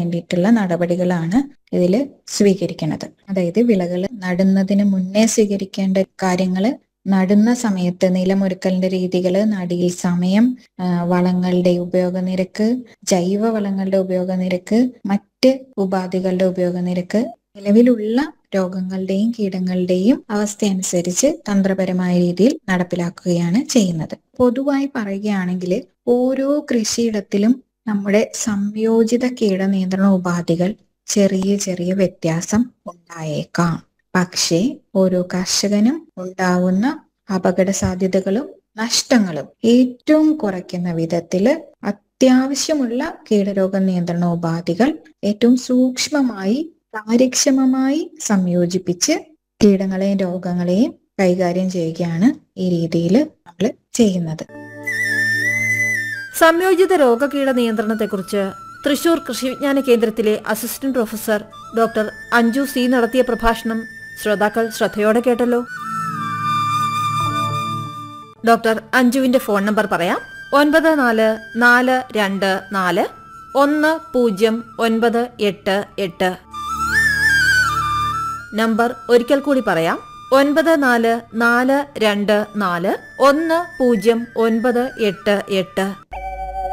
വേണ്ടിയിട്ടുള്ള നടപടികളാണ് ഇതിൽ സ്വീകരിക്കുന്നത് അതായത് വിളകൾ നടുന്നതിന് മുന്നേ സ്വീകരിക്കേണ്ട കാര്യങ്ങള് നടുന്ന സമയത്ത് നിലമൊരുക്കലിന്റെ രീതികള് നടിയിൽ സമയം ആ, വളങ്ങളുടെ ഉപയോഗനിരക്ക് ജൈവ വളങ്ങളുടെ ഉപയോഗനിരക്ക് മറ്റ് ഉപാധികളുടെ ഉപയോഗനിരക്ക് നിലവിലുള്ള രോഗങ്ങളുടെയും കീടങ്ങളുടെയും അവസ്ഥ അനുസരിച്ച് തന്ത്രപരമായ രീതിയിൽ നടപ്പിലാക്കുകയാണ് ചെയ്യുന്നത് പൊതുവായി പറയുകയാണെങ്കിൽ ഓരോ കൃഷിയിടത്തിലും നമ്മുടെ സംയോജിത കീടനിയന്ത്രണ ഉപാധികൾ ചെറിയ ചെറിയ വ്യത്യാസം ഉണ്ടായേക്കാം പക്ഷേ ഓരോ കർഷകനും ഉണ്ടാവുന്ന അപകട സാധ്യതകളും നഷ്ടങ്ങളും ഏറ്റവും കുറയ്ക്കുന്ന വിധത്തില് അത്യാവശ്യമുള്ള കീടരോഗ നിയന്ത്രണ ഉപാധികൾ ഏറ്റവും സൂക്ഷ്മമായി കാര്യക്ഷമമായി സംയോജിപ്പിച്ച് കീടങ്ങളെയും രോഗങ്ങളെയും കൈകാര്യം ചെയ്യുകയാണ് ഈ രീതിയിൽ നമ്മൾ ചെയ്യുന്നത് സംയോജിത രോഗകീട നിയന്ത്രണത്തെക്കുറിച്ച് തൃശൂർ കൃഷിവിജ്ഞാന കേന്ദ്രത്തിലെ assistant professor doctor Anju C നടത്തിയ പ്രഭാഷണം ശ്രോതാക്കൾ ശ്രദ്ധയോടെ കേട്ടല്ലോ ഡോക്ടർ അഞ്ജുവിന്റെ ഫോൺ നമ്പർ പറയാം ഒൻപത് നാല് നാല് രണ്ട് നാല് ഒന്ന് പൂജ്യം ഒൻപത് എട്ട് എട്ട് നമ്പർ ഒരിക്കൽ കൂടി പറയാം ഒൻപത് നാല് നാല് രണ്ട് നാല് ഒന്ന് പൂജ്യം ഒൻപത് എട്ട് എട്ട്